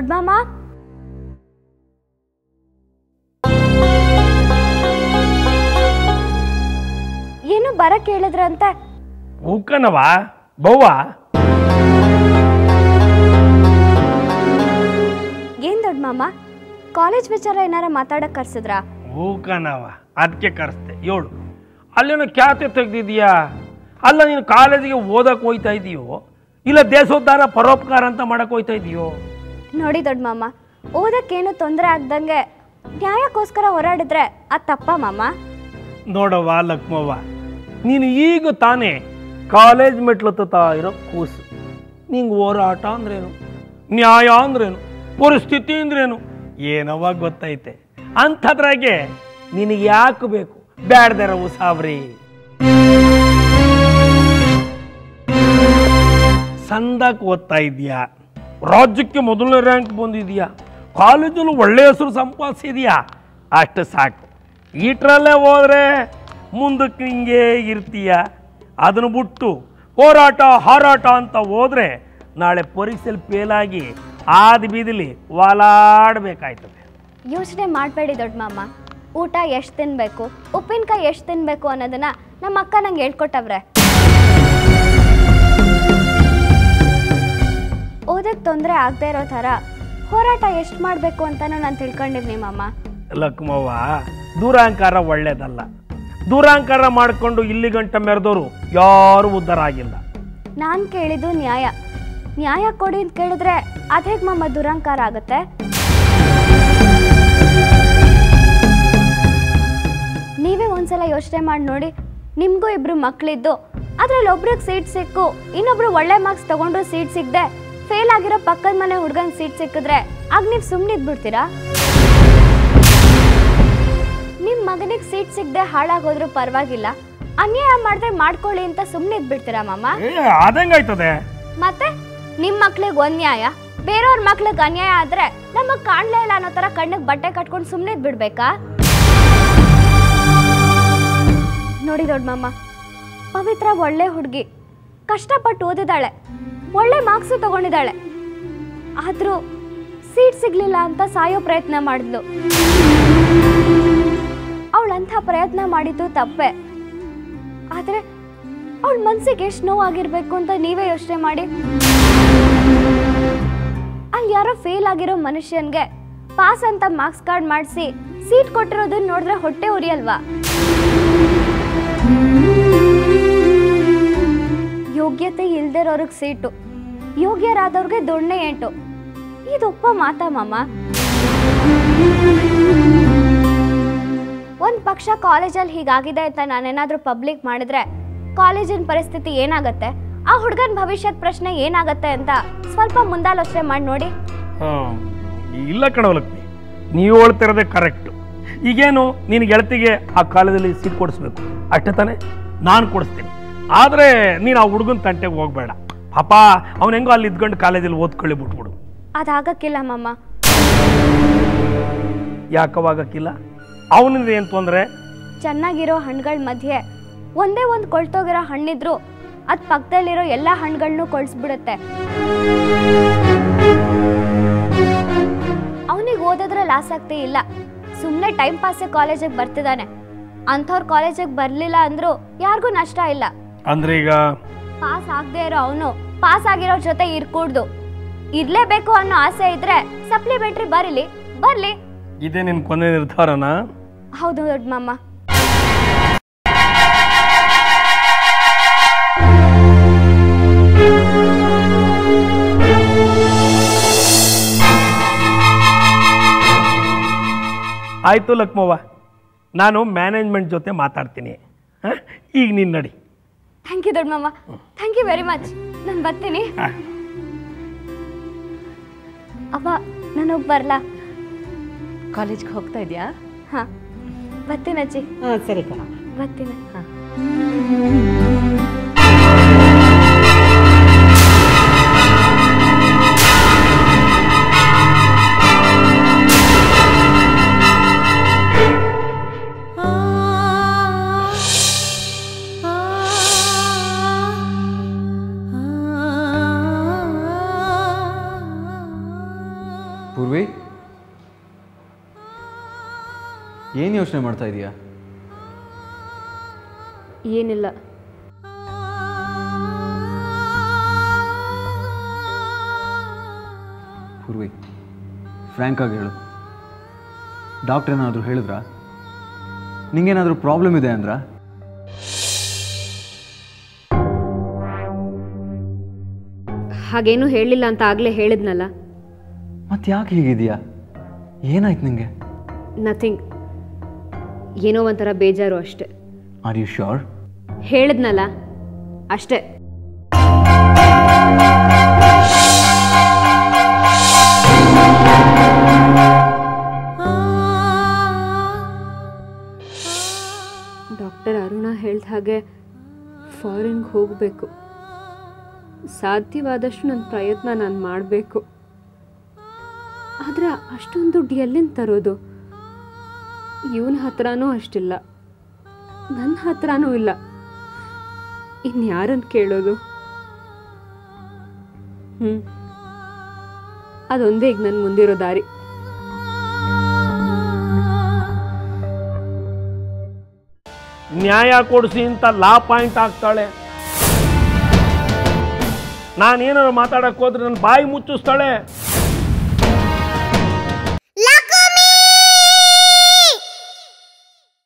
ದೊಡ್ಡ ಮಾಮ ಏನು ಬರಕ್ ಹೇಳಿದ್ರಂತೆ ಹೂಕನವ ಬವ್ವ ಏನ್ ದೊಡ್ಡ ಮಾಮ ಕಾಲೇಜ್ ವಿಚಾರ ಏನಾರ ಮಾತಾಡಕ್ ಕರ್ಸಿದ್ರಾ ಹೂಕನವ ಅದಕ್ಕೆ ಕರೆಸ್ತೆ ಏಳು ಅಲ್ಲೇನೋ ಖ್ಯಾತೆ ತೆಗ್ದಿದ್ಯಾ ಅಲ್ಲ ನೀನು ಕಾಲೇಜಿಗೆ ಓದಕ್ಕೆ ಹೋಯ್ತಾ ಇದೀಯೋ ಇಲ್ಲ ದೇಶೋದ್ಧಾರ ಪರೋಪಕಾರ ಅಂತ ಮಾಡಕ್ಕೆ ಹೋಯ್ತಾ ಇದೀಯೋ ನೋಡಿ ದೊಡ್ಡ ಮಾಮ ಓದಕ್ಕೇನು ತೊಂದರೆ ಆಗ್ದಂಗೆ ನ್ಯಾಯಕ್ಕೋಸ್ಕರ ಹೋರಾಡಿದ್ರೆ ಅದು ತಪ್ಪ ಮಾಮ ನೋಡವ್ವ ಲಕ್ಷ್ಮವ್ವ ನೀನು ಈಗ ತಾನೇ ಕಾಲೇಜ್ ಮೆಟ್ಲು ಹತ್ತುತ್ತಾ ಇರೋ ಕೂಸು ನಿಂಗೆ ಹೋರಾಟ ಅಂದ್ರೇನು ನ್ಯಾಯ ಅಂದ್ರೇನು ಪರಿಸ್ಥಿತಿ ಅಂದ್ರೇನು ಏನವ ಗೊತ್ತೈತೆ ಅಂಥದ್ರಾಗೆ ನಿನಗೆ ಯಾಕೆ ಬೇಕು ಬ್ಯಾಡ್ದಾರ ಉಸಾಬ್ರಿ ಸಂದಾಕ್ ಓದ್ತಾ ಇದೀಯಾ ರಾಜ್ಯಕ್ಕೆ ಮೊದಲನೇ ರ್ಯಾಂಕ್ ಬಂದಿದೀಯಾ ಕಾಲೇಜಲ್ಲಿ ಒಳ್ಳೆಯ ಹೆಸರು ಸಂಪಾದಿಸಿದೀಯಾ ಅಷ್ಟು ಸಾಕು ಈಟ್ರಲ್ಲೇ ಹೋದ್ರೆ ಮುಂದಕ್ಕೆ ಹಿಂಗೆ ಇರ್ತೀಯ ಅದನ್ನು ಬಿಟ್ಟು ಹೋರಾಟ ಹಾರಾಟ ಅಂತ ಹೋದ್ರೆ ನಾಳೆ ಪರೀಕ್ಷೆಯಲ್ಲಿ ಫೇಲಾಗಿ ಆದ ಬೀದಿಲಿ ವಾಲಾಡಬೇಕಾಯ್ತದೆ ಯೋಚನೆ ಮಾಡಬೇಡಿ ದೊಡ್ಡ ಮಾಮ ಊಟ ಎಷ್ಟು ತಿನ್ಬೇಕು ಉಪ್ಪಿನಕಾಯಿ ಎಷ್ಟು ತಿನ್ಬೇಕು ಅನ್ನೋದನ್ನ ನಮ್ಮ ಅಕ್ಕ ನಂಗೆ ಹೇಳ್ಕೊಟ್ಟವ್ರೆ ಓದಕ್ಕೆ ತೊಂದರೆ ಆಗದೆ ಇರೋ ಥರ ಹೋರಾಟ ಎಷ್ಟು ಮಾಡಬೇಕು ಅಂತಾನು ನಾನು ತಿಳ್ಕೊಂಡಿವ್ನಿ ಮಾಮ ಲಕ್ಷ್ಮವ್ವ ದೂರಾಂಕಾರ ಒಳ್ಳೇದಲ್ಲ ದೂರಾಂಕಾರ ಮಾಡಿಕೊಂಡು ಇಲ್ಲಿ ಗಂಟ ಮೆರೆದವರು ಯಾರೂ ಉದ್ಧಾರ ಆಗಿಲ್ಲ ನಾನು ಕೇಳಿದ್ದು ನ್ಯಾಯ ನ್ಯಾಯ ಕೊಡಿ ಅಂತ ಕೇಳಿದ್ರೆ ಅದೇಗ್ ಮಾಮ ದುರಂಕಾರ ಆಗುತ್ತೆ ನೀವೇ ಒಂದ್ಸಲ ಯೋಚನೆ ಮಾಡಿ ನೋಡಿ ನಿಮಗೂ ಇಬ್ರು ಮಕ್ಕಳಿದ್ದು ಅದ್ರಲ್ಲಿ ಒಬ್ರಿಗೆ ಸೀಟ್ ಸಿಕ್ಕು ಇನ್ನೊಬ್ರು ಒಳ್ಳೆ ಮಾರ್ಕ್ಸ್ ತಗೊಂಡ್ರು ಸೀಟ್ ಸಿಗದೆ ಫೇಲ್ ಆಗಿರೋ ಪಕ್ಕದ ಮನೆ ಹುಡ್ಗಂಗೆ ಸೀಟ್ ಸಿಕ್ಕಿದ್ರೆ ಆಗ ನೀವು ಸುಮ್ಮನೆ ಇದ್ಬಿಡ್ತೀರಾ ನಿಮ್ಮ ಮಗನಿಗೆ ಸೀಟ್ ಸಿಗದೆ ಹಾಳಾಗೋದ್ರೂ ಪರವಾಗಿಲ್ಲ ಅನ್ಯಾಯ ಮಾಡಿದ್ರೆ ಮಾಡ್ಕೊಳ್ಳಿ ಅಂತ ಸುಮ್ಮನೆ ಇದ್ಬಿಡ್ತೀರಾ ಮಾಮ ಏ ಅದಂಗಾಯ್ತದೆ ಮತ್ತೆ ನಿಮ್ ಮಕ್ಳಿಗೆ ಒಂದ್ ನ್ಯಾಯ ಬೇರೆಯವ್ರ ಮಕ್ಳಿಗೆ ಅನ್ಯಾಯ ಆದ್ರೆ ನಮಗ್ ಕಾಣ್ಲೇ ಇಲ್ಲ ಅನ್ನೋ ತರ ಕಣ್ಣಿಗೆ ಬಟ್ಟೆ ಕಟ್ಕೊಂಡು ಸುಮ್ಮನೆ ಬಿಡ್ಬೇಕಾ ನೋಡಿ ದೊಡ್ಡ ಮಾಮ ಪವಿತ್ರ ಒಳ್ಳೆ ಹುಡುಗಿ ಕಷ್ಟಪಟ್ಟು ಓದಿದಾಳೆ ಒಳ್ಳೆ ಮಾರ್ಕ್ಸು ತಗೊಂಡಿದ್ದಾಳೆ ಆದ್ರೂ ಸೀಟ್ ಸಿಗ್ಲಿಲ್ಲ ಅಂತ ಸಾಯೋ ಪ್ರಯತ್ನ ಮಾಡಿದ್ಲು ಅವಳಂಥ ಪ್ರಯತ್ನ ಮಾಡಿದ್ದು ತಪ್ಪೆ ಆದ್ರೆ ಅವಳ ಮನ್ಸಿಗೆ ಎಷ್ಟು ನೋವಾಗಿರ್ಬೇಕು ಅಂತ ನೀವೇ ಯೋಚನೆ ಮಾಡಿ ಅಲ್ಲಿ ಯಾರೋ ಫೇಲ್ ಆಗಿರೋ ಮನುಷ್ಯನ್ಗೆ ಪಾಸ್ ಅಂತ ಮಾರ್ಕ್ಸ್ ಕಾರ್ಡ್ ಮಾಡಿಸಿ ಸೀಟ್ ಕೊಟ್ಟಿರೋದನ್ನ ನೋಡಿದ್ರೆ ಹೊಟ್ಟೆ ಉರಿಯಲ್ವಾ ಯೋಗ್ಯತೆ ಇಲ್ದಿರೋರ್ಗೆ ಸೀಟು ಯೋಗ್ಯರಾದವ್ರಿಗೆ ದೊಣ್ಣೆ ಏಟು ಇದೊಪ್ಪ ಮಾತಾ ಮಾಮ ಒಂದು ಪಕ್ಷ ಕಾಲೇಜಲ್ಲಿ ಹೀಗಾಗಿದೆ ಅಂತ ನಾನೇನಾದರೂ ಪಬ್ಲಿಕ್ ಮಾಡಿದ್ರೆ ಕಾಲೇಜಿನ ಪರಿಸ್ಥಿತಿ ಏನಾಗತ್ತೆ ಆ ಹುಡುಗನ ಭವಿಷ್ಯದ ಪ್ರಶ್ನೆ ಏನಾಗತ್ತೆ ಅಂತ ಸ್ವಲ್ಪ ಮುಂದಾಲೋಚನೆ ಮಾಡಿ ನೋಡಿ ಹಾಂ ಇಲ್ಲ ಕಣವ ಲಕ್ಷ್ಮಿ ನೀವು ಹೇಳ್ತಿರೋದೇ ಕರೆಕ್ಟು ಈಗೇನು ನಿನ್ನ ಗೆಳತಿಗೆ ಆ ಕಾಲೇಜಲ್ಲಿ ಸೀಟ್ ಕೊಡಿಸ್ಬೇಕು ಅಷ್ಟೇ ತಾನೇ ನಾನು ಕೊಡಿಸ್ತೀನಿ ಆದರೆ ನೀನು ಆ ಹುಡುಗನ ತಂಟೆಗೆ ಹೋಗಬೇಡ ಪಾಪ ಅವನು ಹೆಂಗೋ ಅಲ್ಲಿ ಇದ್ಕೊಂಡು ಕಾಲೇಜಲ್ಲಿ ಓದ್ಕೊಳ್ಳಿ ಬಿಟ್ಬಿಡು ಅದಾಗಕ್ಕಿಲ್ಲ ಮಾಮ ಯಾಕವಾಗಕ್ಕಿಲ್ಲ ಅವನಿಂದ ಏನು ತೊಂದರೆ ಚೆನ್ನಾಗಿರೋ ಹಣ್ಣುಗಳ ಮಧ್ಯೆ ಒಂದೇ ಒಂದು ಕೊಳ್ತೋಗಿರೋ ಹಣ್ಣಿದ್ರು ಅದ್ ಪಕ್ಕದಲ್ಲಿರೋ ಎಲ್ಲ ಹಣ್ಣುಗಳನ್ನೂ ಕೊಳ್ಸ್ಬಿಡುತ್ತೆ ಅವನಿಗೆ ಓದೋದ್ರಲ್ಲಿ ಆಸಕ್ತಿ ಇಲ್ಲ ಸುಮ್ಮನೆ ಟೈಮ್ ಪಾಸೇ ಕಾಲೇಜಿಗೆ ಬರ್ತಿದ್ದಾನೆ ಅಂಥವ್ರು ಕಾಲೇಜಿಗೆ ಬರಲಿಲ್ಲ ಅಂದ್ರೂ ಯಾರಿಗೂ ನಷ್ಟ ಇಲ್ಲ ಅಂದ್ರೆ ಈಗ ಪಾಸ್ ಆಗದೆ ಇರೋ ಅವನು ಪಾಸ್ ಆಗಿರೋ ಜೊತೆ ಇರ್ಕೂಡ್ದು ಇರ್ಲೇಬೇಕು ಅನ್ನೋ ಆಸೆ ಇದ್ರೆ ಸಪ್ಲಿಮೆಂಟ್ರಿ ಬರೀಲಿ ಬರ್ಲಿ ಇದೇ ನಿನ್ನ ಕೊನೆ ನಿರ್ಧಾರನಾ ಹೌದು ದೊಡ್ಡ ಮಾಮ ಆಯಿತು ಲಕ್ಷ್ಮವ್ವ ನಾನು ಮ್ಯಾನೇಜ್ಮೆಂಟ್ ಜೊತೆ ಮಾತಾಡ್ತೀನಿ ಹಾಂ ಈಗ ನೀನು ನಡಿ ಥ್ಯಾಂಕ್ ಯು ದೊಡ್ಡ ಮಾಮ ಥ್ಯಾಂಕ್ ಯು ವೆರಿ ಮಚ್ ನಾನು ಬರ್ತೀನಿ ಹಾಂ ಅಪ್ಪ ನಾನೊಬ್ಬ ಬರಲಾ ಕಾಲೇಜ್ಗೆ ಹೋಗ್ತಾ ಇದೆಯಾ ಹಾಂ ಬರ್ತೀನಿ ಅಜ್ಜಿ ಹಾಂ ಸರಿ ಕಣ ಬರ್ತೀನಿ ಹಾಂ ಏನು ಯೋಚನೆ ಮಾಡ್ತಾ ಇದೀಯಾ ಏನಿಲ್ಲ ಪೂರ್ವಿ ಫ್ರ್ಯಾಂಕಾಗಿ ಹೇಳು ಡಾಕ್ಟ್ರ್ ಏನಾದರೂ ಹೇಳಿದ್ರಾ ನಿಂಗೇನಾದರೂ ಪ್ರಾಬ್ಲಮ್ ಇದೆ ಅಂದ್ರಾ ಹಾಗೇನೂ ಹೇಳಿಲ್ಲ ಅಂತ ಆಗಲೇ ಹೇಳಿದ್ನಲ್ಲ ಮತ್ತೆ ಯಾಕೆ ಹೀಗಿದೆಯಾ ಏನಾಯ್ತು ನಿಂಗೆ ನಥಿಂಗ್ ಏನೋ ಒಂಥರ ಬೇಜಾರು ಅಷ್ಟೆ ಆರ್ ಯು ಶ್ಯೂರ್ ಹೇಳಿದ್ನಲ್ಲ ಅಷ್ಟೇ ಡಾಕ್ಟರ್ ಅರುಣ ಹೇಳ್ದ ಹಾಗೆ ಫಾರಿನ್ಗೆ ಹೋಗಬೇಕು ಸಾಧ್ಯವಾದಷ್ಟು ನನ್ನ ಪ್ರಯತ್ನ ನಾನು ಮಾಡಬೇಕು ಆದರೆ ಅಷ್ಟೊಂದು ದುಡ್ಡು ಎಲ್ಲಿಂದ ತರೋದು ಇವನ ಹತ್ರನೂ ಅಷ್ಟಿಲ್ಲ ನನ್ನ ಹತ್ರನೂ ಇಲ್ಲ ಇನ್ಯಾರನ್ನು ಕೇಳೋದು ಹ್ಞೂ ಅದೊಂದೇ ಈಗ ನನ್ನ ಮುಂದಿರೋ ದಾರಿ ನ್ಯಾಯ ಕೊಡಿಸಿ ಅಂತ ಲಾ ಪಾಯಿಂಟ್ ಆಗ್ತಾಳೆ ನಾನೇನಾದ್ರು ಮಾತಾಡಕ್ಕೆ ಹೋದ್ರೆ ನನ್ನ ಬಾಯಿ ಮುಚ್ಚಿಸ್ತಾಳೆ